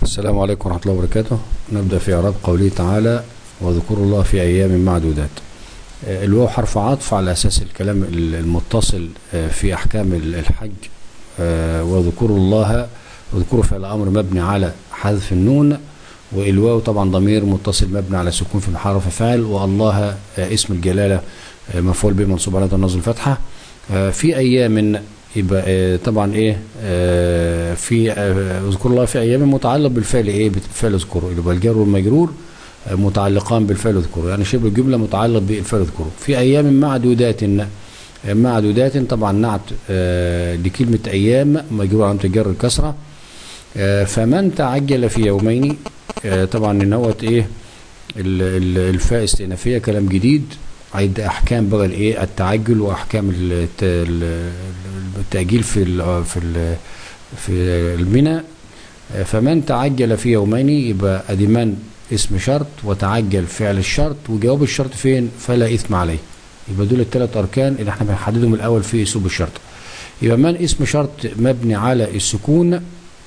السلام عليكم ورحمة الله وبركاته نبدأ في إعراب قوله تعالى وذكروا الله في أيام معدودات آه، الواو حرف عطف على أساس الكلام المتصل آه، في أحكام الحج آه، وذكروا الله وذكروا فعل أمر مبني على حذف النون والواو طبعا ضمير متصل مبني على سكون في محل رفع فاعل والله اسم الجلالة مفعول به منصوب على النصب الفتحة في أيام يبقى آه، طبعا ايه آه، في آه، اذكر الله في ايام متعلق بالفعل ايه بالفعل اذكره يبقى الجر والمجرور متعلقان بالفعل اذكره يعني شبه الجمله متعلق بالفعل اذكره في ايام معدودات معدودات طبعا نعت لكلمه ايام مجرور علامه الجر الكسره فمن تعجل في يومين طبعا ان هو ايه الفاء استئنافيه كلام جديد عيد احكام بقى الايه التعجل واحكام التاجيل في ال في ال في المنى فمن تعجل في يومين يبقى ادي من اسم شرط وتعجل فعل الشرط وجواب الشرط فين فلا اثم عليه يبقى دول الثلاث اركان اللي احنا بنحددهم الاول في اسلوب الشرط يبقى من اسم شرط مبني على السكون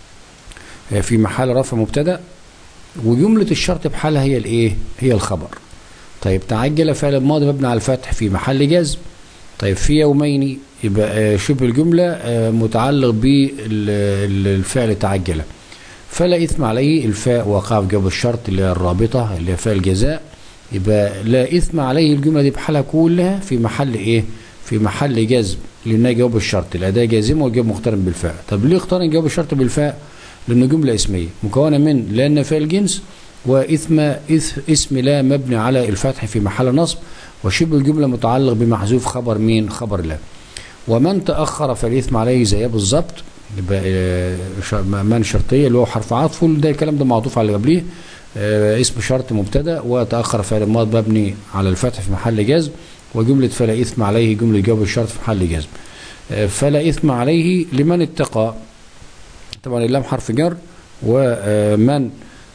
في محل رفع مبتدا وجمله الشرط بحالها هي الايه هي الخبر طيب تعجل فعل الماضي مبني على الفتح في محل جزم طيب في يومين يبقى شبه الجملة متعلق بالفعل تعجل فلا إثم عليه الفاء وقع في جواب الشرط اللي هي الرابطة اللي هي فاء الجزاء يبقى لا إثم عليه الجملة دي بحالها كلها في محل إيه؟ في محل جزم لأنها جواب الشرط الأداة جازمة والجواب مقترن بالفاء طب ليه اقترن جواب الشرط بالفاء؟ لأنه جملة اسمية مكونة من لأن فاء الجنس وإثم اسم لا مبني على الفتح في محل نصب وشبه الجملة متعلق بمحذوف خبر مين خبر لا ومن تأخر فالإثم عليه زي بالظبط يبقى من شرطية اللي هو حرف عطف ده الكلام ده معطوف على اللي قبليه اسم شرط مبتدا وتأخر فعل الماض مبني على الفتح في محل جزم وجملة فلا إثم عليه جملة جواب الشرط في محل جزم فلا إثم عليه لمن اتقى طبعا اللام حرف جر ومن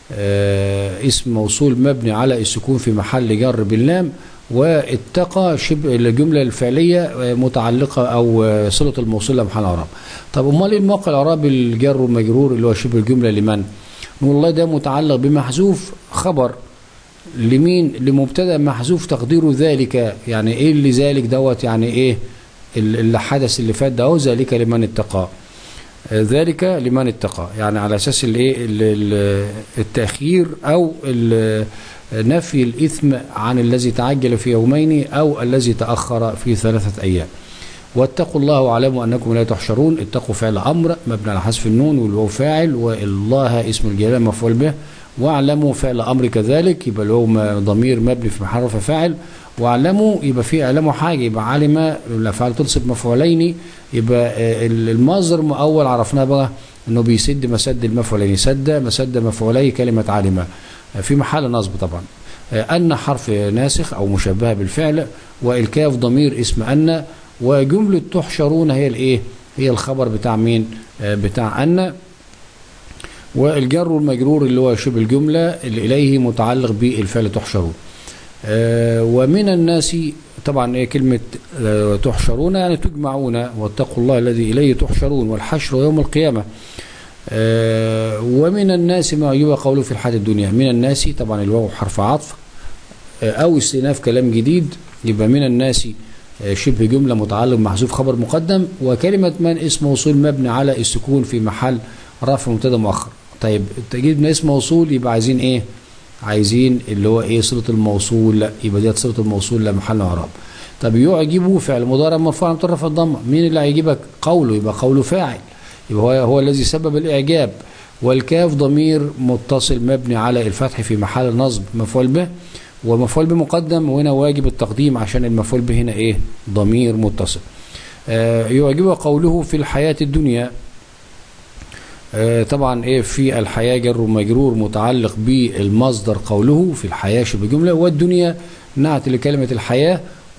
اسم موصول مبني على السكون في محل جر باللام واتقى شبه الجمله الفعليه متعلقه او صله الموصول لمحل اعراب طب امال ايه الموقع الاعراب الجر والمجرور اللي هو شبه الجمله لمن نقول والله ده متعلق بمحذوف خبر لمين لمبتدا محذوف تقديره ذلك يعني ايه اللي ذلك دوت يعني ايه اللي حدث اللي فات ده ذلك لمن اتقى ذلك لمن اتقى يعني على اساس الايه التاخير او نفي الإثم عن الذي تعجل في يومين أو الذي تأخر في ثلاثة أيام واتقوا الله واعلموا أنكم لا تحشرون اتقوا فعل أمر مبني على حذف النون والواو فاعل والله اسم الجلالة مفعول به واعلموا فعل أمر كذلك يبقى هو ضمير مبني في محل رفع فاعل واعلموا يبقى في اعلموا حاجة يبقى علم الأفعال تنصب مفعولين يبقى المصدر مؤول عرفناه بقى انه بيسد مسد المفعولين سد مسد مفعولي كلمة علم في محل نصب طبعا أن حرف ناسخ أو مشبهة بالفعل والكاف ضمير اسم أن وجملة تحشرون هي الإيه هي الخبر بتاع مين بتاع أن والجر والمجرور اللي هو شبه الجملة اللي إليه متعلق بالفعل تحشرون ومن الناس طبعا ايه كلمة تحشرون يعني تجمعون واتقوا الله الذي إليه تحشرون والحشر يوم القيامة آه ومن الناس ما يبقى قوله في الحياة الدنيا من الناس طبعا الواو حرف عطف آه أو استئناف كلام جديد يبقى من الناس آه شبه جملة متعلق محذوف خبر مقدم وكلمة من اسم موصول مبني على السكون في محل رفع مبتدا مؤخر طيب تجيب من اسم موصول يبقى عايزين ايه عايزين اللي هو ايه صلة الموصول لا يبقى ديت صلة الموصول لا محل اعراب طب يعجبه فعل مضارع مرفوع عن طرف الضمه مين اللي هيجيبك قوله يبقى قوله فاعل يبقى هو, هو الذي سبب الإعجاب والكاف ضمير متصل مبني على الفتح في محل نصب مفعول به ومفعول به مقدم وهنا واجب التقديم عشان المفعول به هنا ايه ضمير متصل آه يعجبه قوله في الحياة الدنيا آه طبعا ايه في الحياة جر ومجرور متعلق بالمصدر قوله في الحياة شبه جملة والدنيا نعت لكلمة الحياة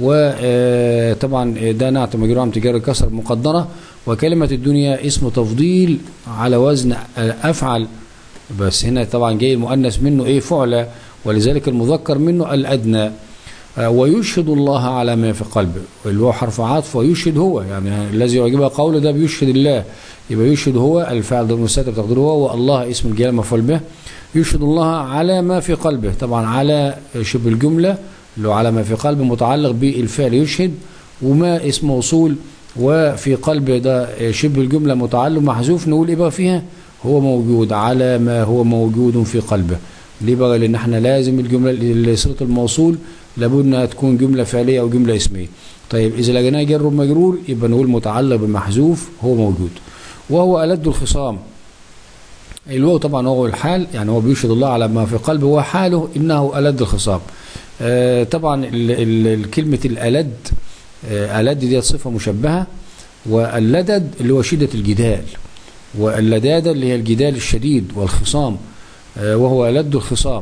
وطبعا ده نعت مجرور عم تجار الكسر مقدرة وكلمة الدنيا اسم تفضيل على وزن أفعل بس هنا طبعا جاي المؤنث منه ايه فعلة ولذلك المذكر منه الأدنى آه، ويشهد الله على ما في قلبه اللي هو حرف عطف ويشهد هو يعني الذي يعجبها قوله ده بيشهد الله يبقى يشهد هو الفعل ضمن المستتر تقديره هو والله اسم الجلال مفعول به يشهد الله على ما في قلبه طبعا على شبه الجملة اللي هو على ما في قلبه متعلق بالفعل يشهد وما اسم موصول وفي قلبه ده شبه الجملة متعلق محذوف نقول ايه بقى فيها هو موجود على ما هو موجود في قلبه ليه بقى لان احنا لازم الجملة صيغه الموصول لابد انها تكون جملة فعلية او جملة اسمية طيب اذا لقيناها جر ومجرور يبقى نقول متعلق بمحذوف هو موجود وهو ألد الخصام الواو طبعا هو الحال يعني هو بيشهد الله على ما في قلبه وحاله انه ألد الخصام آه طبعا ال ال الكلمة الألد آه ألد دي صفة مشبهة واللدد اللي هو شدة الجدال واللدادة اللي هي الجدال الشديد والخصام آه وهو ألد الخصام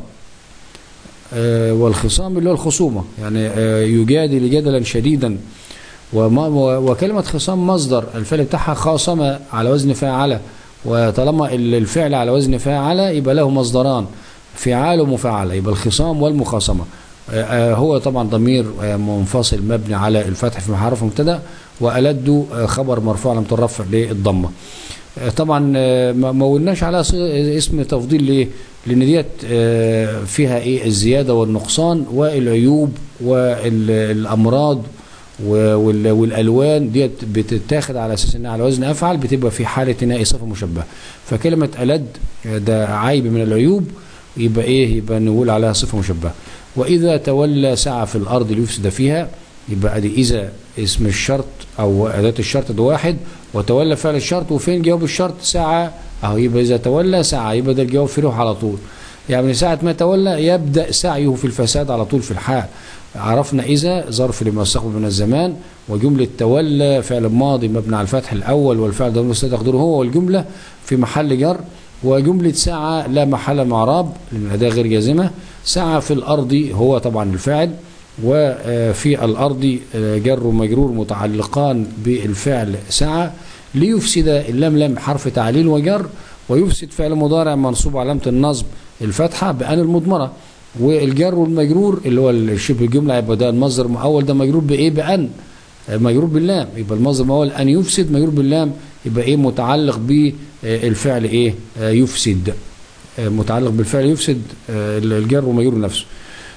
آه والخصام اللي هو الخصومة يعني آه يجادل جدلا شديدا وما وكلمة خصام مصدر الفعل بتاعها خاصم على وزن فاعل وطالما الفعل على وزن فاعل يبقى له مصدران فعال ومفعل يبقى الخصام والمخاصمة هو طبعا ضمير منفصل مبني على الفتح في محرف مبتدا وألد خبر مرفوع لم ترفع للضمه طبعا ما قلناش على اسم تفضيل ليه لان ديت فيها ايه الزياده والنقصان والعيوب والامراض والالوان ديت بتتاخد على اساس انها على وزن افعل بتبقى في حاله انها صفه مشبهه فكلمه الد ده عيب من العيوب يبقى ايه يبقى نقول عليها صفه مشبهه واذا تولى سعى في الارض ليفسد فيها يبقى ادي اذا اسم الشرط او اداه الشرط ده واحد وتولى فعل الشرط وفين جواب الشرط سعى اهو يبقى اذا تولى سعى يبقى ده الجواب في روح على طول يعني من ساعه ما تولى يبدا سعيه في الفساد على طول في الحال عرفنا إذا ظرف لما يستقبل من الزمان وجملة تولى فعل ماضي مبني على الفتح الأول والفعل ضمير مستتر تقديره هو والجملة في محل جر وجملة سعى لا محل معراب لأن الأداة غير جازمة سعى في الأرض هو طبعا الفاعل وفي الأرض جر ومجرور متعلقان بالفعل سعى ليفسد اللام لام حرف تعليل وجر ويفسد فعل مضارع منصوب علامة النصب الفتحة بأن المضمرة والجر والمجرور اللي هو شبه الجمله يبقى ده المصدر الاول ده مجرور بايه بان مجرور باللام يبقى المصدر الاول ان يفسد مجرور باللام يبقى ايه متعلق بالفعل ايه يفسد متعلق بالفعل يفسد الجر ومجرور نفسه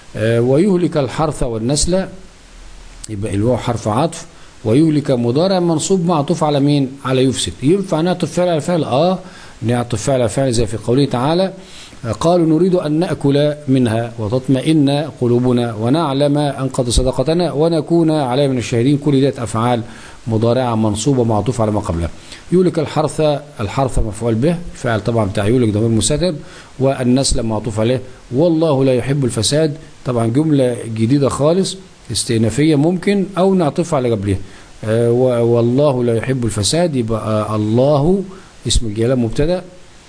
ويهلك الحرث والنسل يبقى الواو حرف عطف ويهلك مضارع منصوب معطوف على مين على يفسد ينفع نعطف فعل على فعل اه نعطف فعل على فعل زي في قوله تعالى قالوا نريد أن نأكل منها وتطمئن قلوبنا ونعلم أن قد صدقتنا ونكون عليها من الشاهدين كل ذات أفعال مضارعة منصوبة معطوف على ما قبلها يولك الحرث الحرث مفعول به فعل طبعا بتاع يولك ضمير مستتر والنسل معطوف عليه والله لا يحب الفساد طبعا جملة جديدة خالص استئنافية ممكن أو نعطفها على قبلها آه والله لا يحب الفساد يبقى الله اسم الجلالة مبتدأ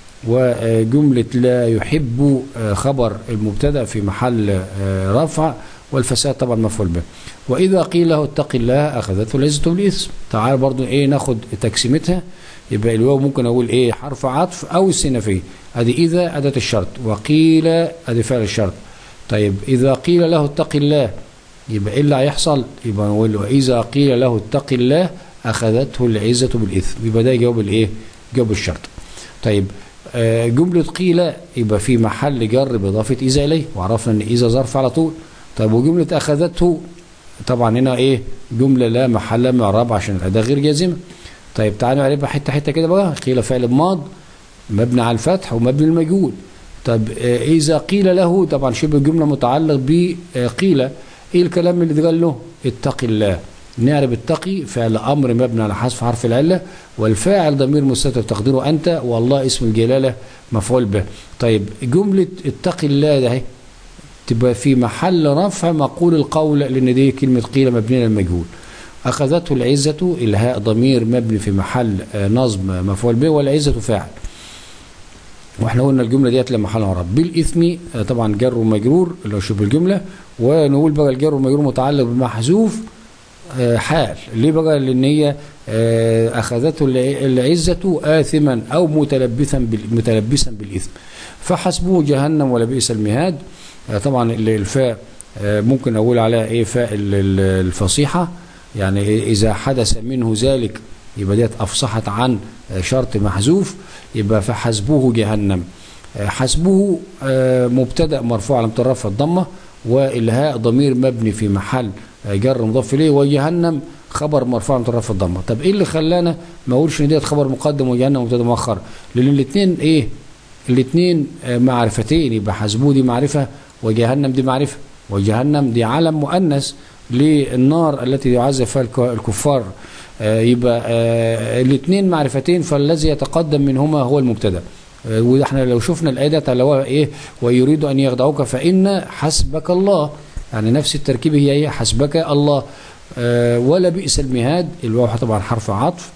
وجملة لا يحب خبر المبتدا في محل رفع والفساد طبعا مفعول به وإذا قيل له اتق الله أخذته العزة بالإثم تعال برضو إيه ناخد تقسيمتها يبقى الواو ممكن أقول إيه حرف عطف أو السنفية أدي إذا أداة الشرط وقيل أدي فعل الشرط طيب إذا قيل له اتق الله يبقى إيه اللي هيحصل يبقى نقول له إذا قيل له اتق الله أخذته العزة بالإثم يبقى ده جواب الإيه جواب الشرط طيب جملة قيل يبقى في محل جر بإضافة إذا إليه وعرفنا أن إذا ظرف على طول طيب وجملة أخذته طبعا هنا إيه جملة لا محل من إعراب عشان الأداة غير جازمة طيب تعالوا نعرفها حتة حتة كده بقى قيل فعل ماض مبني على الفتح ومبني المجهول طب إذا قيل له طبعا شبه الجملة متعلق بقيل إيه الكلام اللي اتقال له اتق الله نعرف التقي فعل امر مبني على حذف حرف العله والفاعل ضمير مستتر تقديره انت والله اسم الجلاله مفعول به طيب جمله اتقي الله ده تبقى في محل رفع مقول القول لان دي كلمه قيل مبنيه للمجهول اخذته العزه الهاء ضمير مبني في محل نصب مفعول به والعزه فاعل واحنا قلنا الجمله ديت لما محل اعراب بالاثم طبعا جر ومجرور اللي هو شبه الجمله ونقول بقى الجر والمجرور متعلق بمحذوف حال ليه بقى لان هي اخذته العزه اثما او متلبسا متلبسا بالاثم فحسبه جهنم ولبئس المهاد طبعا الفاء آه، ممكن اقول عليها ايه فاء ال- ال- الفصيحه يعني إيه اذا حدث منه ذلك يبقى ديت افصحت عن آه، شرط محذوف يبقى فحسبه جهنم آه، حسبه آه، مبتدا مرفوع على مترفع الضمه والهاء ضمير مبني في محل آه، جر مضاف اليه وجهنم خبر مرفوع على مترفع الضمه طب ايه اللي خلانا ما اقولش ان ديت خبر مقدم وجهنم مبتدا مؤخر لان الاثنين ايه الاثنين معرفتين يبقى حسبوه دي معرفة وجهنم دي معرفة وجهنم دي علم مؤنث للنار التي يعذب فيها الك- الكفار آه، يبقى الاثنين معرفتين فالذي يتقدم منهما هو المبتدا آه، واحنا لو شفنا الايه ديت اللي هو ايه ويريد ان يخدعوك فان حسبك الله يعني نفس التركيب هي ايه حسبك الله آه، ولا بئس المهاد الواو طبعا حرف عطف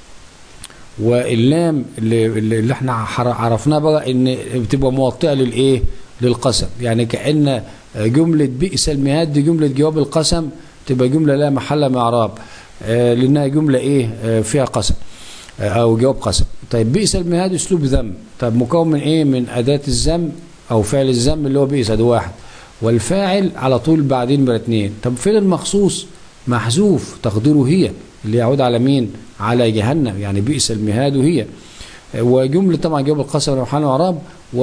واللام اللي, اللي اللي احنا حر- عرفناه بقى ان بتبقى موطئه للايه للقسم يعني كان جمله بئس المهاد دي جمله جواب القسم تبقى جمله لا محل من اعراب آه، لانها جمله ايه آه، فيها قسم آه، او جواب قسم طيب بئس المهاد اسلوب ذم طب مكون من ايه من اداه الذم او فعل الذم اللي هو بئس ده واحد والفاعل على طول بعدين بقى اتنين طب فين المخصوص محذوف تقديره هي اللي يعود على مين على جهنم يعني بئس المهاد هي وجمله طبعا جواب القسم لو محل اعراب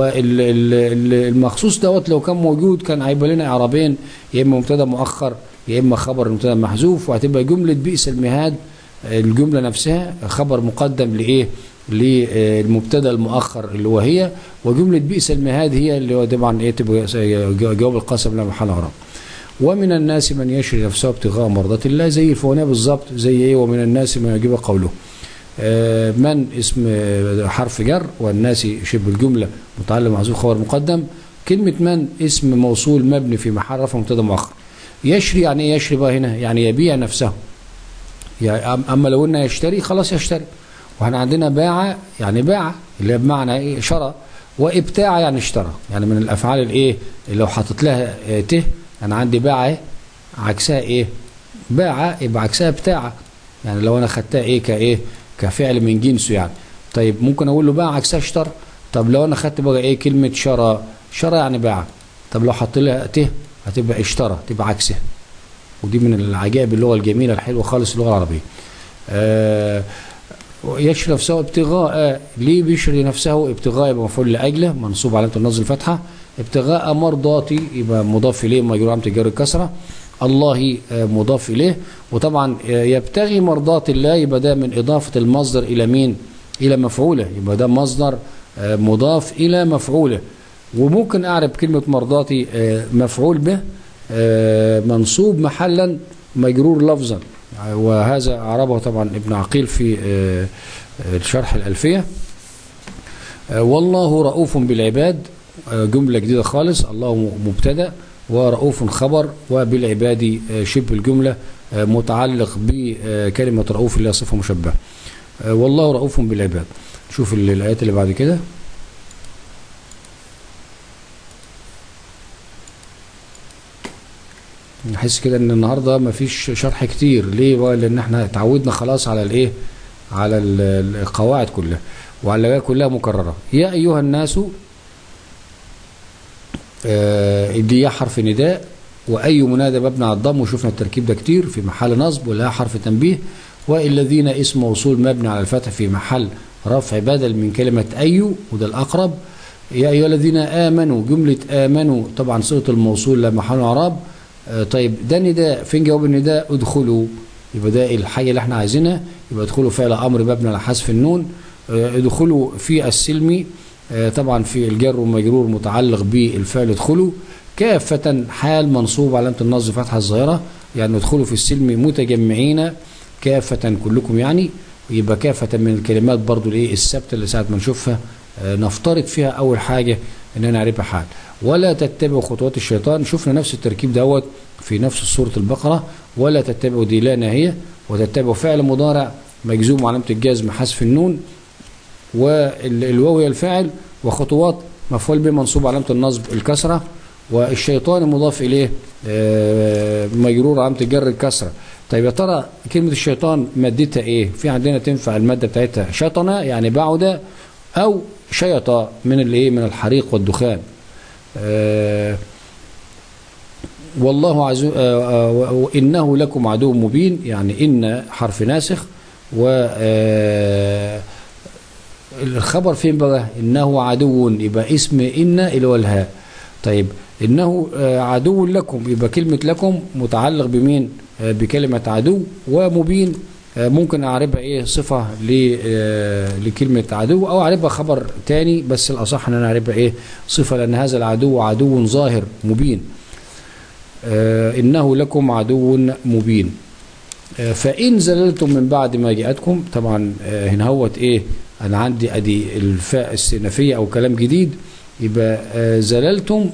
والمخصوص دوت لو كان موجود كان هيبقى لنا اعرابين يا اما مبتدا مؤخر يا اما خبر مبتدا محذوف وهتبقى جمله بئس المهاد الجمله نفسها خبر مقدم لايه للمبتدا المؤخر اللي هو هي وجمله بئس المهاد هي اللي هو طبعا ايه تبقى جواب القسم لا محل اعراب ومن الناس من يشري نفسه ابتغاء مرضات الله زي الفوانيه بالظبط زي ايه ومن الناس من يجيب قوله آه، من اسم آه، حرف جر والناس شبه الجمله متعلم محذوف خبر مقدم كلمه من اسم موصول مبني في محل رفع مبتدا مؤخر يشري يعني ايه يشري بقى هنا يعني يبيع نفسه يعني أم- اما لو قلنا يشتري خلاص يشتري واحنا عندنا باع يعني باع اللي هي بمعنى ايه شرى وابتاع يعني اشترى يعني من الافعال الايه اللي لو حطيت لها آه، ت انا عندي باع ايه عكسها ايه باع يبقى عكسها ابتاع يعني لو انا خدتها ايه كايه كفعل من جنسه يعني طيب ممكن اقول له باع عكسها اشترى طب لو انا خدت بقى ايه كلمه شرى شرى يعني باع طب لو حط لها ت هتبقى اشترى تبقى عكسها ودي من العجائب اللغه الجميله الحلوه خالص اللغه العربيه آه يشري نفسه ابتغاء ليه بيشري نفسه ابتغاء يبقى مفعول لاجله منصوب علامه النصب الفتحه ابتغاء مرضاتي يبقى مضاف اليه مجرور علامه الجر الكسره الله آه، مضاف اليه وطبعا آه، يبتغي مرضات الله يبقى ده من اضافه المصدر الى مين الى مفعوله يبقى ده مصدر آه، مضاف الى مفعوله وممكن اعرب كلمه مرضاتي آه، مفعول به آه، منصوب محلا مجرور لفظا وهذا أعربه طبعا ابن عقيل في آه، آه، الشرح الألفية آه، والله رؤوف بالعباد آه، جملة جديدة خالص الله مبتدأ ورؤوف خبر وبالعباد آه، شبه الجملة آه، متعلق بكلمة رؤوف اللي هي صفة مشبهة آه، والله رؤوف بالعباد شوف ال- الآيات اللي بعد كده نحس كده ان النهارده مفيش شرح كتير ليه بقى لان احنا اتعودنا خلاص على الايه على ال- القواعد كلها وعلى الآيات كلها مكرره يا ايها الناس آه، دي يا حرف نداء واي منادى مبني على الضم وشفنا التركيب ده كتير في محل نصب ولا حرف تنبيه والذين اسم موصول مبني على الفتح في محل رفع بدل من كلمه اي وده الاقرب يا ايها الذين امنوا جمله امنوا طبعا صيغه الموصول لا محل اعراب آه، طيب ده نداء فين جواب النداء ادخلوا يبقى ده الحاجه اللي احنا عايزينها يبقى ادخلوا فعل امر مبني على حذف النون آه، ادخلوا في السلم آه، طبعا في الجر والمجرور متعلق بالفعل ادخلوا كافة حال منصوب علامة النصب فتحة الظاهرة يعني ادخلوا في السلم متجمعين كافة كلكم يعني يبقى كافة من الكلمات برضو الايه الثابتة اللي ساعة ما نشوفها آه، نفترض فيها أول حاجة إننا نعرفها حال ولا تتبعوا خطوات الشيطان شفنا نفس التركيب دوت في نفس سورة البقرة ولا تتبعوا دي لا ناهية وتتبعوا فعل مضارع مجزوم علامة الجزم حذف النون والواو هي الفاعل وخطوات مفعول به منصوب علامة النصب الكسرة والشيطان مضاف إليه آه، مجرور علامة الجر الكسرة طيب يا ترى كلمة الشيطان مادتها إيه؟ في عندنا تنفع المادة بتاعتها شطنة يعني بعد أو شيط من الإيه؟ من الحريق والدخان آه، والله عزو آه، آه، وإنه لكم عدو مبين يعني إن حرف ناسخ و آه، الخبر فين بقى إنه عدو يبقى اسم إن اللي هو الهاء طيب إنه آه، عدو لكم يبقى كلمة لكم متعلق بمين آه، بكلمة عدو ومبين آه، ممكن أعربها إيه صفة ل- آه، لكلمة عدو أو أعربها خبر تاني بس الأصح إن أنا أعربها إيه صفة لأن هذا العدو عدو ظاهر مبين آه، إنه لكم عدو مبين آه، فإن زللتم من بعد ما جاءتكم طبعا آه، هنا هوت إيه أنا عندي أدي الفاء السنفية أو كلام جديد يبقى آه، زللتم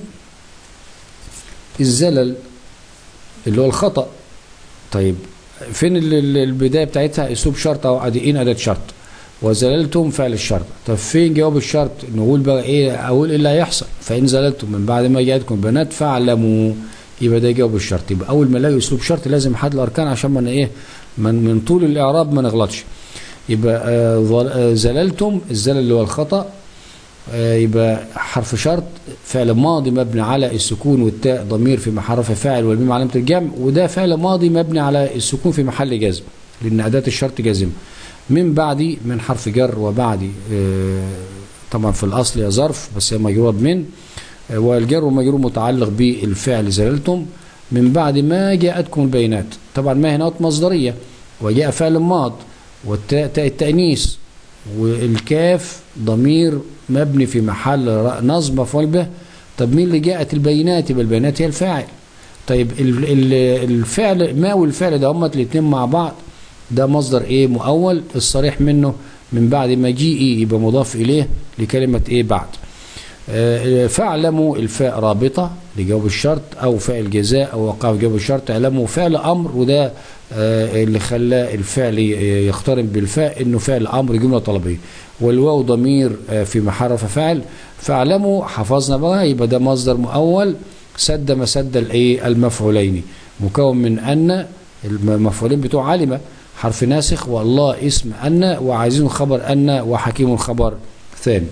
الزلل اللي هو الخطأ طيب فين ال- ال- البداية بتاعتها اسلوب شرط أو أدي إن أداة شرط وزللتم فعل الشرط طب فين جواب الشرط نقول بقى إيه أقول إيه اللي هيحصل فإن زللتم من بعد ما جاءتكم بنات فاعلموا يبقى ده جواب الشرط يبقى أول ما الاقي أسلوب شرط لازم أحدد الأركان عشان ما أنا إيه من, من طول الإعراب ما نغلطش يبقى آه، ظل- آه، زللتم الزلل اللي هو الخطأ آه، يبقى حرف شرط فعل ماضي مبني على السكون والتاء ضمير في محرف فاعل والميم علامة الجمع وده فعل ماضي مبني على السكون في محل جزم لأن أداة الشرط جازمة من بعد من حرف جر وبعد آه، طبعا في الأصل يا ظرف بس هي مجرور من آه، والجر والمجرور متعلق بالفعل زللتم من بعد ما جاءتكم البينات طبعا ما هنا مصدرية وجاء فعل ماض والتاء تاء التأنيث والكاف ضمير مبني في محل ر- نصب مفعول به طب مين اللي جاءت البينات يبقى البينات هي الفاعل طيب ال- ال- الفعل ما والفعل ده هما الاثنين مع بعض ده مصدر ايه مؤول الصريح منه من بعد مجيئي يبقى مضاف اليه لكلمه ايه بعد آه، فاعلموا الفاء رابطه لجواب الشرط او فعل جزاء او وقع في جواب الشرط اعلموا فعل امر وده آه، اللي خلى الفعل ي- يقترن بالفاء انه فعل امر جمله طلبيه والواو ضمير آه، في محل رفع فاعل فاعلموا حفظنا بقى يبقى ده مصدر مؤول سد مسد الايه المفعولين مكون من ان المفعولين بتوع علم حرف ناسخ والله اسم ان وعايزين خبر ان وحكيم خبر ثاني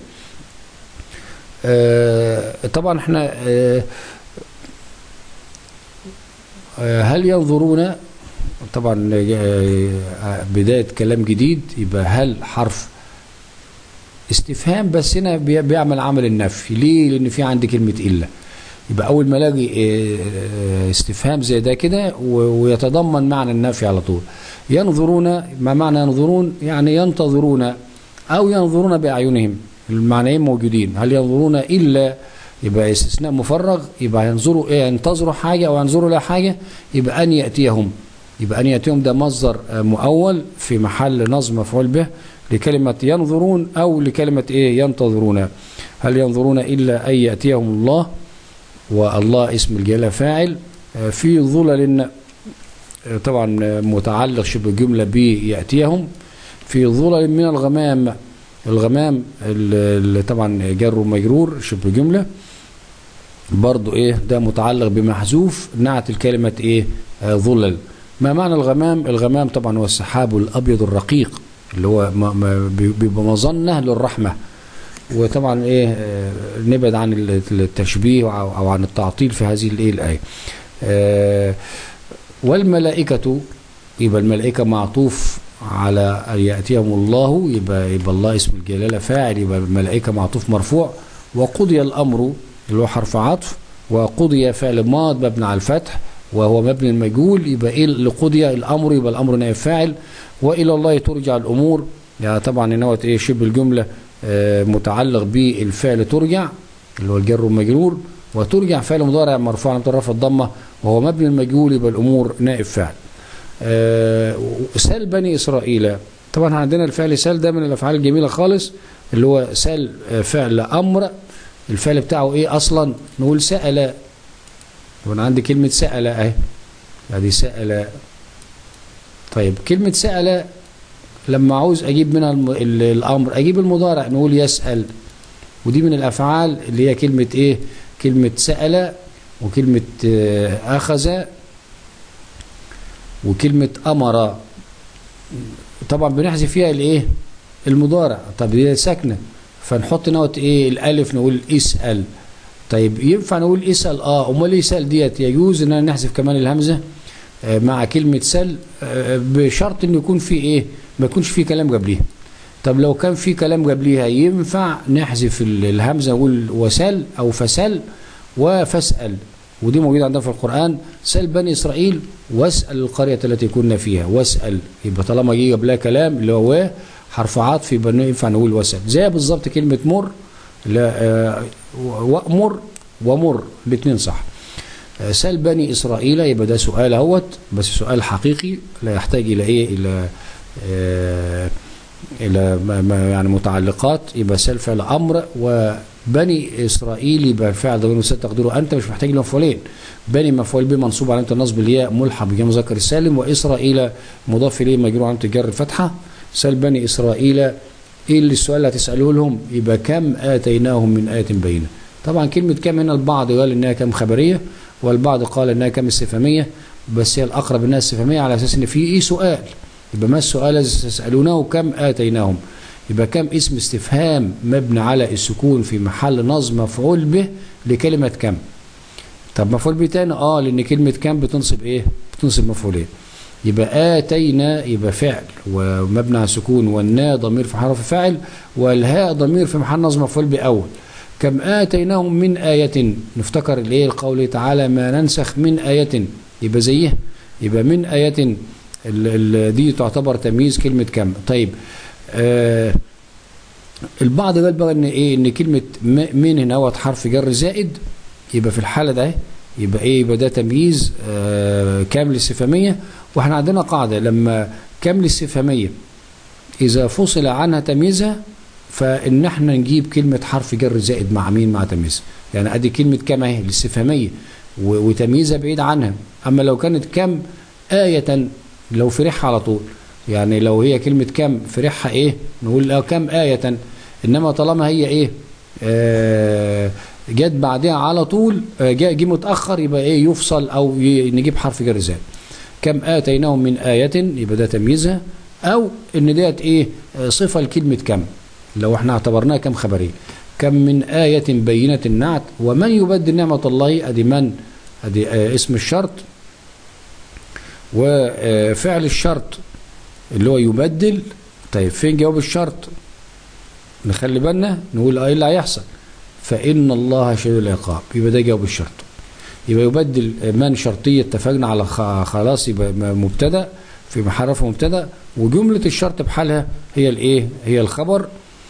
آه، طبعا احنا آه، آه، هل ينظرون طبعا آه، بداية كلام جديد يبقى هل حرف استفهام بس هنا بي- بيعمل عمل النفي ليه لان في عندي كلمة إلا يبقى أول ما الاقي آه، آه، استفهام زي ده كده و- ويتضمن معنى النفي على طول ينظرون ما معنى ينظرون يعني ينتظرون أو ينظرون بأعينهم المعنيين موجودين هل ينظرون إلا يبقى استثناء مفرغ يبقى ينظروا إيه ينتظروا حاجة أو ينظروا إلى حاجة يبقى أن يأتيهم يبقى أن يأتيهم ده مصدر آه، مؤول في محل نصب مفعول به لكلمة ينظرون أو لكلمة إيه ينتظرون هل ينظرون إلا أن يأتيهم الله والله اسم الجلالة فاعل آه، في ظلل آه، طبعا آه، متعلق شبه جملة بيأتيهم في ظلل من الغمام الغمام اللي طبعا جر ومجرور شبه جملة برضو ايه ده متعلق بمحذوف نعت الكلمة ايه آه ظلل ما معنى الغمام الغمام طبعا هو السحاب الابيض الرقيق اللي هو ما- ما بي- بيبقى مظنة للرحمة وطبعا ايه آه، نبعد عن ال- التشبيه او أو عن التعطيل في هذه الايه الايه آه، والملائكة يبقى الملائكة معطوف على أن يأتيهم الله يبقى, يبقى الله اسم الجلالة فاعل يبقى الملائكة معطوف مرفوع وقضي الأمر اللي هو حرف عطف وقضي فعل ماض مبني على الفتح وهو مبني المجهول يبقى ايه اللي قضي الامر يبقى الامر نائب فاعل والى الله ترجع الامور يعني طبعا نوت ايه شبه الجمله آه، متعلق بالفعل ترجع اللي هو الجر والمجرور وترجع فعل مضارع مرفوع على رفع الضمه وهو مبني المجهول يبقى الامور نائب فاعل آه، سال بني اسرائيل طبعا عندنا الفعل سال ده من الافعال الجميله خالص اللي هو سال آه، فعل امر الفعل بتاعه ايه اصلا نقول سال وانا عندي كلمه سال اهي ادي سال طيب كلمه سال لما عاوز اجيب منها الم- ال- الامر اجيب المضارع نقول يسال ودي من الافعال اللي هي كلمه ايه كلمه سال وكلمه آه، اخذ وكلمه امر طبعا بنحذف فيها الايه المضارع طب دي ساكنه فنحط نوت ايه الالف نقول اسال طيب ينفع نقول اسال اه امال اسال ديت يجوز ان انا نحذف كمان الهمزه آه مع كلمه سل آه بشرط ان يكون في ايه ما يكونش في كلام قبليها طب لو كان في كلام قبليها ينفع نحذف ال- الهمزه نقول وسل او فسل وفاسال ودي موجوده عندنا في القران سل بني اسرائيل واسال القريه التي كنا فيها واسال يبقى طالما جه قبلها كلام اللي هو و حرف عطف يبقى ينفع نقول واسال زي بالظبط كلمه مر لا آه وامر ومر الاثنين صح آه، سل بني اسرائيل يبقى ده سؤال اهوت بس سؤال حقيقي لا يحتاج الى ايه الى آه الى ما ما يعني متعلقات يبقى سل فعل امر وبني اسرائيل يبقى الفعل ضمير مستتر تقديره انت مش محتاج له مفعولين بني مفعول به منصوب علامه النصب الياء ملحق بجمع مذكر السالم واسرائيل مضاف اليه مجرور علامه الجر الفتحه سل بني اسرائيل ايه اللي السؤال اللي هتساله لهم يبقى كم اتيناهم من ايه بينه طبعا كلمه كم هنا البعض قال انها كم خبريه والبعض قال انها كم استفهاميه بس هي الاقرب انها استفهاميه على اساس ان في ايه سؤال يبقى ما السؤال الذي تسالونه كم اتيناهم يبقى كم اسم استفهام مبني على السكون في محل نصب مفعول به لكلمه كم طب مفعول به تاني اه لان كلمه كم بتنصب ايه بتنصب مفعولين يبقى اتينا يبقى فعل ومبني على السكون والنا ضمير في حرف فاعل والهاء ضمير في محل نصب مفعول به اول كم اتيناهم من ايه نفتكر الايه القول تعالى ما ننسخ من ايه يبقى زيه يبقى من ايه ال- ال- دي تعتبر تمييز كلمه كم طيب آه البعض قال بقى ان ايه ان كلمه م- من هنا هو حرف جر زائد يبقى في الحاله ده يبقى ايه يبقى ده تمييز آه كامل استفهاميه واحنا عندنا قاعده لما كامل استفهاميه اذا فصل عنها تمييزها فان احنا نجيب كلمه حرف جر زائد مع مين مع تمييزها يعني ادي كلمه كم اهي الاستفهاميه و- وتمييزها بعيد عنها اما لو كانت كم ايه لو فرحها على طول يعني لو هي كلمه كم فرحها ايه نقول اه كم ايه انما طالما هي ايه آه جت بعدها على طول آه، جاء جه متاخر يبقى ايه يفصل او ي- نجيب حرف جر زائد كم اتيناهم من ايه يبقى ده تمييزها او ان ديت ايه آه، صفه لكلمه كم لو احنا اعتبرناها كم خبريه كم من آية بينة النعت ومن يبدل نعمة الله ادي من ادي آه، اسم الشرط وفعل الشرط اللي هو يبدل طيب فين جواب الشرط نخلي بالنا نقول اه ايه اللي هيحصل فإن الله شديد العقاب يبقى ده جواب الشرط يبقى يبدل من شرطية اتفقنا على خ- خلاص يبقى م- مبتدا في محل رفع مبتدا وجملة الشرط بحالها هي الايه هي الخبر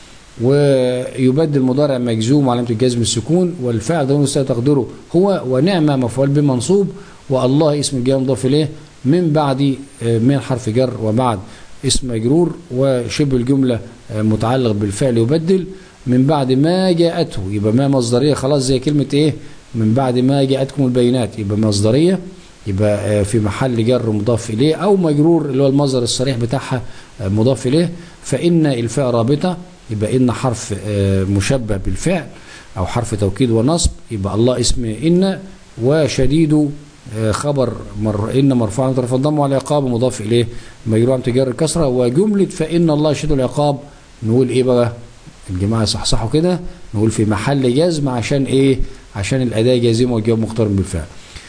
ويبدل مضارع مجزوم وعلامة الجزم السكون والفاعل ده مستوى تقديره هو ونعمة مفعول به منصوب والله اسم الجار مضاف اليه من بعد آه، من حرف جر وبعد اسم مجرور وشبه الجملة آه، متعلق بالفعل يبدل من بعد ما جاءته يبقى ما مصدرية خلاص زي كلمة ايه من بعد ما جاءتكم البينات يبقى مصدرية يبقى آه، في محل جر مضاف إليه أو مجرور اللي هو المصدر الصريح بتاعها آه، مضاف إليه فإن الفاء رابطة يبقى إن حرف آه، مشبه بالفعل أو حرف توكيد ونصب يبقى الله اسم إن وشديد آه، خبر مر إن مرفوع من طرف الضم والعقاب مضاف إليه مجرور عن تجار الكسرة وجملة فإن الله شديد العقاب نقول إيه بقى الجماعة صحصحوا كده نقول في محل جزم عشان إيه عشان الأداة جازمة والجواب مقترن بالفعل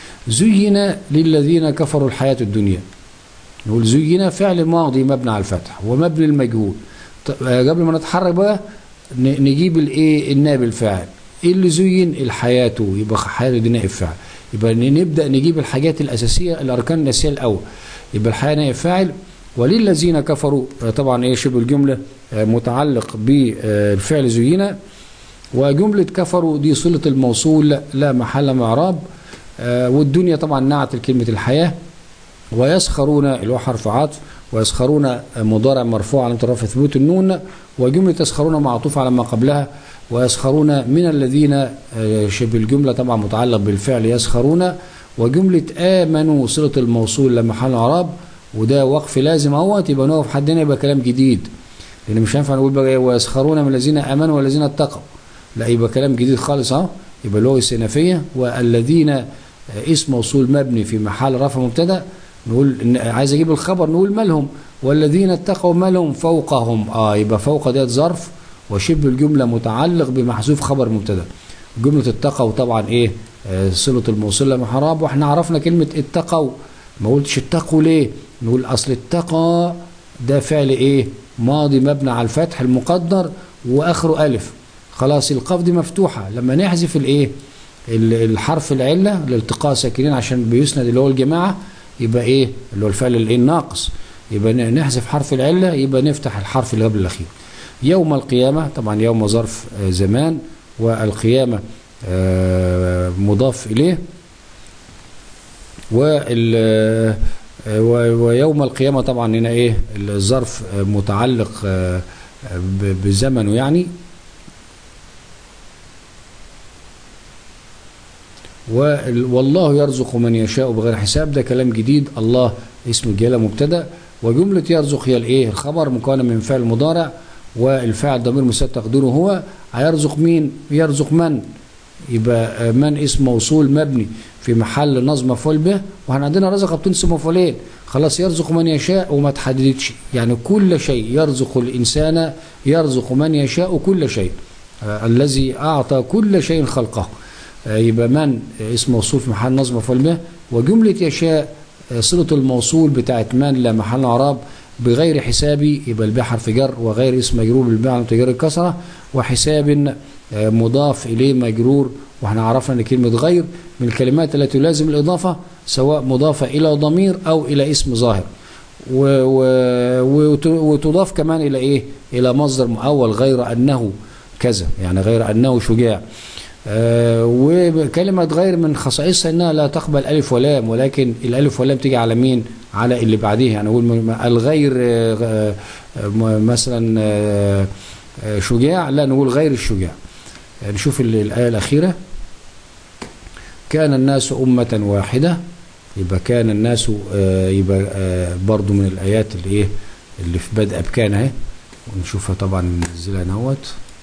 زين للذين كفروا الحياة الدنيا نقول زين فعل ماضي مبني على الفتح ومبني المجهول طب آه، قبل ما نتحرك بقى ن- نجيب الايه النائب الفاعل ايه اللي زين الحياة يبقى حياة دي نائب فاعل يبقى ن- نبدأ نجيب الحاجات الأساسية الأركان الأساسية الأول يبقى الحياة نائب فاعل وللذين كفروا آه، طبعا ايه شبه الجملة آه، متعلق بالفعل زين وجملة كفروا دي صلة الموصول لا محل من اعراب آه، والدنيا طبعا نعت كلمة الحياة ويسخرون اللي هو حرف عطف ويسخرون مضارع مرفوع على رفع ثبوت النون وجملة يسخرون معطوف على ما قبلها ويسخرون من الذين آه، شبه الجملة طبعا متعلق بالفعل يسخرون وجملة آمنوا صلة الموصول لما محل اعراب وده وقف لازم اهوت يبقى نقف حدنا يبقى كلام جديد لان مش هينفع نقول بقى إيه، ويسخرون من الذين امنوا والذين اتقوا لا يبقى كلام جديد خالص اهو يبقى لغه استئنافيه والذين آه، اسم موصول مبني في محل رفع مبتدا نقول إن عايز اجيب الخبر نقول مالهم والذين اتقوا مالهم فوقهم اه يبقى فوق ديت ظرف وشبه الجمله متعلق بمحذوف خبر مبتدا جملة اتقوا طبعا ايه آه، صلة الموصول لما حرام واحنا عرفنا كلمة اتقوا ما قلتش اتقوا ليه نقول اصل اتقى ده فعل ايه ماضي مبني على الفتح المقدر واخره الف خلاص القاف دي مفتوحة لما نحذف الايه ال- الحرف العلة لالتقاء ساكنين عشان بيسند اللي هو الجماعة يبقى ايه اللي هو الفعل الايه الناقص يبقى ن- نحذف حرف العلة يبقى نفتح الحرف اللي قبل الأخير يوم القيامة طبعا يوم ظرف آه، زمان والقيامة آه، مضاف إليه وال آه، و- ويوم القيامة طبعا هنا ايه الظرف آه، متعلق آه، آه، ب- بزمنه يعني وال- والله يرزق من يشاء بغير حساب ده كلام جديد الله اسم الجلاله مبتدا وجمله يرزق هي الايه الخبر مكون من فعل مضارع والفاعل ضمير مسد تقديره هو هيرزق مين يرزق من يبقى آه، من اسم موصول مبني في محل نصب مفعول به واحنا عندنا رزق بتنصب مفعولين خلاص يرزق من يشاء وما تحددتش يعني كل شيء يرزق الانسان يرزق من يشاء كل شيء آه، الذي اعطى كل شيء خلقه آه، يبقى من آه، اسم موصول في محل نصب مفعول به وجملة يشاء آه، صلة الموصول بتاعت من لا محل اعراب بغير حسابي يبقى الباء حرف جر وغير اسم مجرور بالباء على تجار الكسرة وحساب آه، مضاف إليه مجرور واحنا عرفنا ان كلمة غير من الكلمات التي تلازم الإضافة سواء مضافة إلى ضمير أو إلى اسم ظاهر و و وت- وتضاف كمان إلى إيه إلى مصدر مؤول غير أنه كذا يعني غير أنه شجاع آه، وكلمة غير من خصائصها انها لا تقبل الف ولام ولكن الالف واللام تيجي على مين؟ على اللي بعديها يعني اقول م- الغير آه، آه، م- مثلا آه، آه، شجاع لا نقول غير الشجاع آه، نشوف ال- الآية الأخيرة كان الناس أمة واحدة يبقى كان الناس آه، يبقى آه، برضو من الآيات اللي إيه اللي في بدء بكان اهي ونشوفها طبعا ننزلها نوت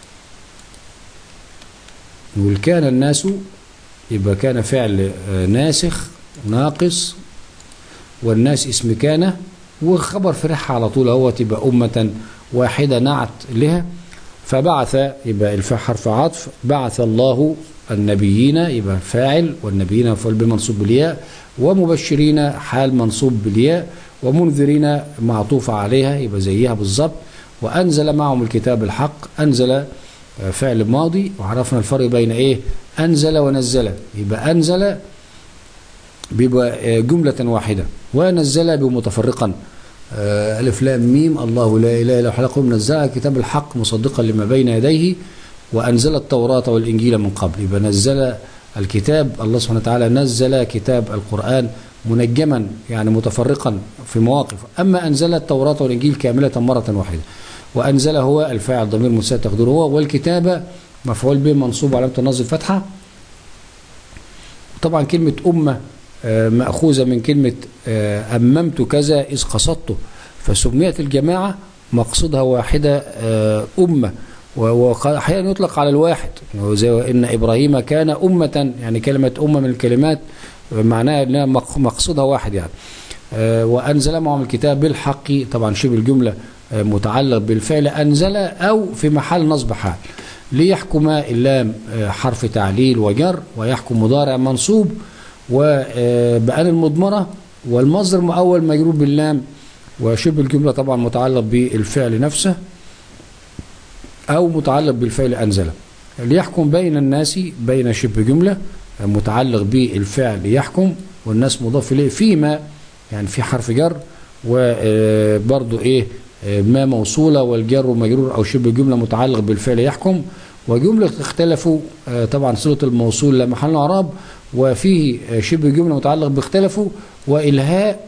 نقول كان الناس يبقى كان فعل آه، ناسخ ناقص والناس اسم كان وخبر فرحها على طول اهو تبقى أمة واحدة نعت لها فبعث يبقى الفاء حرف عطف بعث الله النبيين يبقى فاعل والنبيين مفعول بمنصوب بالياء ومبشرين حال منصوب بالياء ومنذرين معطوفة عليها يبقى زيها بالظبط وأنزل معهم الكتاب الحق أنزل آه، فعل ماضي وعرفنا الفرق بين إيه أنزل ونزل يبقى أنزل بيبقى آه، جملة واحدة ونزل بمتفرقا آه، ألف لام ميم الله لا إله إلا هو خلقه منزل كتاب الحق مصدقا لما بين يديه وأنزل التوراة والإنجيل من قبل يبقى نزل الكتاب الله سبحانه وتعالى نزل كتاب القرآن منجما يعني متفرقا في مواقف أما أنزل التوراة والإنجيل كاملة مرة واحدة وأنزل هو الفاعل ضمير مساعد تقديره هو والكتابة مفعول به منصوب علامة النصب فتحة طبعا كلمة أمة آه، مأخوذة من كلمة آه، أممت كذا إذ قصدته فسميت الجماعة مقصودها واحدة آه، أمة وأحيانا يطلق على الواحد زي إن إبراهيم كان أمة يعني كلمة أمة من الكلمات معناها إنها مق- مقصودها واحد يعني آه، وأنزل معهم الكتاب بالحق طبعا شبه الجملة آه، متعلق بالفعل أنزل أو في محل نصب حال ليحكم اللام آه، حرف تعليل وجر ويحكم مضارع منصوب وبأن المضمرة والمصدر مؤول مجرور باللام وشبه الجملة طبعا متعلق بالفعل نفسه أو متعلق بالفعل أنزل ليحكم بين الناس بين شبه جملة متعلق بالفعل يحكم والناس مضاف إليه فيما يعني في حرف جر وبرضو إيه آه، ما موصولة والجر مجرور أو شبه جملة متعلق بالفعل يحكم وجملة اختلفوا آه، طبعا صلة الموصول لا محل اعراب وفيه آه، شبه جملة متعلق باختلفوا وإلهاء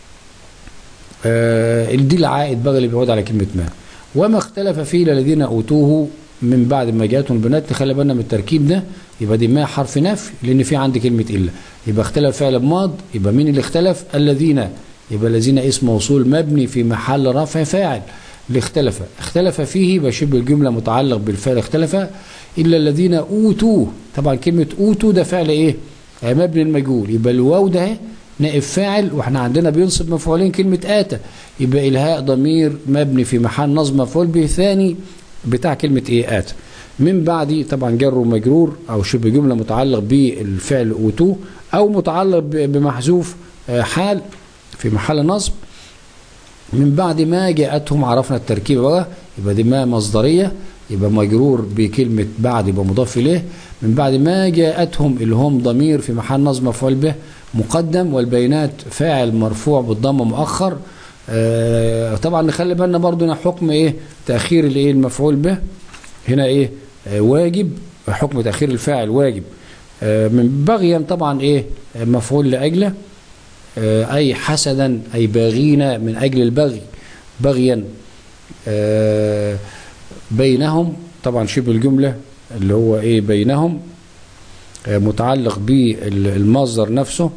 آه، دي العائد بقى اللي بيعود على كلمة ما وما اختلف فيه الذين أوتوه من بعد ما جاءتهم البنات نخلي بالنا من التركيب ده يبقى دي ما حرف نفي لأن في عندي كلمة إلا يبقى اختلف فعل ماض يبقى مين اللي اختلف الذين يبقى الذين اسم موصول مبني في محل رفع فاعل اللي اختلف اختلف فيه يبقى شبه الجملة متعلق بالفعل اختلف إلا الذين أوتوه طبعا كلمة أوتوا ده فعل إيه آه، مبني المجهول يبقى الواو ده نائب فاعل واحنا عندنا بينصب مفعولين كلمة آتى يبقى إلهاء ضمير مبني في محل نصب مفعول به ثاني بتاع كلمة إيه آتى من بعد طبعا جر ومجرور او شبه جمله متعلق بالفعل اوتو او متعلق ب- بمحذوف آه، حال في محل نصب من بعد ما جاءتهم عرفنا التركيبه بقى يبقى دي ما مصدريه يبقى مجرور بكلمه بعد يبقى مضاف اليه من بعد ما جاءتهم اللي هم ضمير في محل نصب مفعول به مقدم والبينات فاعل مرفوع بالضمه مؤخر آه طبعا نخلي بالنا برضو هنا حكم ايه تاخير الايه المفعول به هنا ايه آه واجب حكم تاخير الفاعل واجب آه من بغيا طبعا ايه آه، مفعول لاجله آه، أي حسدا أي باغين من أجل البغي بغيا آه، بينهم طبعا شبه الجملة اللي هو إيه بينهم آه، متعلق بالمصدر نفسه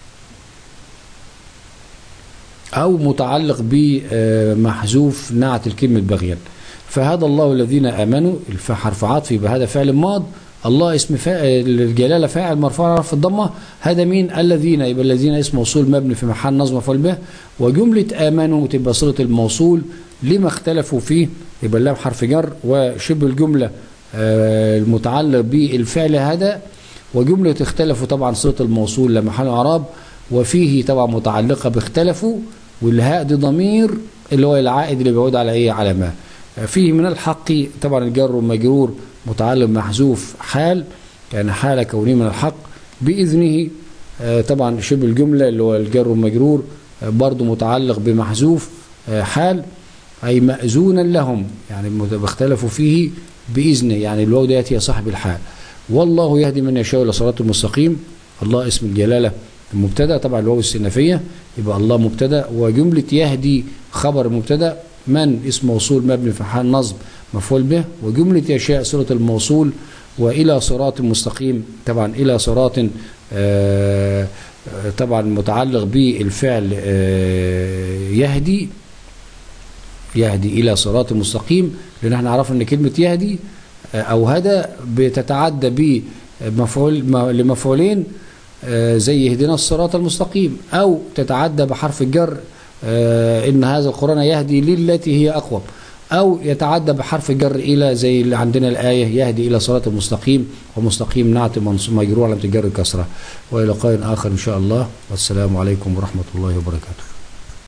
أو متعلق بمحذوف نعت الكلمة بغيا فهذا الله الذين آمنوا الف- حرف عطف يبقى هذا فعل ماض الله اسم فاعل الجلالة فاعل مرفوع في الضمة هذا مين الذين يبقى الذين اسم موصول مبني في محل نصب مفعول به وجملة آمنوا تبقى صلة الموصول لما اختلفوا فيه يبقى اللام حرف جر وشبه الجملة آه، المتعلق بالفعل هذا وجملة اختلفوا طبعا صلة الموصول لمحل اعراب وفيه طبعا متعلقة باختلفوا والهاء دي ضمير اللي هو العائد اللي بيعود على ايه على ما فيه من الحق طبعا الجر والمجرور متعلق محذوف حال يعني حال كونه من الحق بإذنه آه، طبعا شبه الجملة اللي هو الجر والمجرور آه، برضه متعلق بمحذوف آه، حال أي مأذونا لهم يعني مت- اختلفوا فيه بإذنه يعني الواو ديت هي صاحب الحال والله يهدي من يشاء إلى صراط المستقيم الله اسم الجلالة المبتدا طبعا الواو السنفية يبقى الله مبتدا وجملة يهدي خبر المبتدا من اسم موصول مبني في حال نصب مفعول به وجملة يشاء صلة الموصول وإلى صراط مستقيم طبعا إلى صراط آه، آه، طبعا متعلق بالفعل آه، يهدي يهدي إلى صراط مستقيم لأن احنا عرفنا أن كلمة يهدي آه، أو هدى بتتعدى بمفعول م- لمفعولين آه، زي يهدنا الصراط المستقيم أو تتعدى بحرف الجر آه، إن هذا القرآن يهدي للتي هي أقوم أو يتعدى بحرف الجر إلى زي اللي عندنا الآية يهدي إلى صراط المستقيم ومستقيم نعت منصوب مجرور على تجر الكسرة وإلى لقاء آخر إن شاء الله والسلام عليكم ورحمة الله وبركاته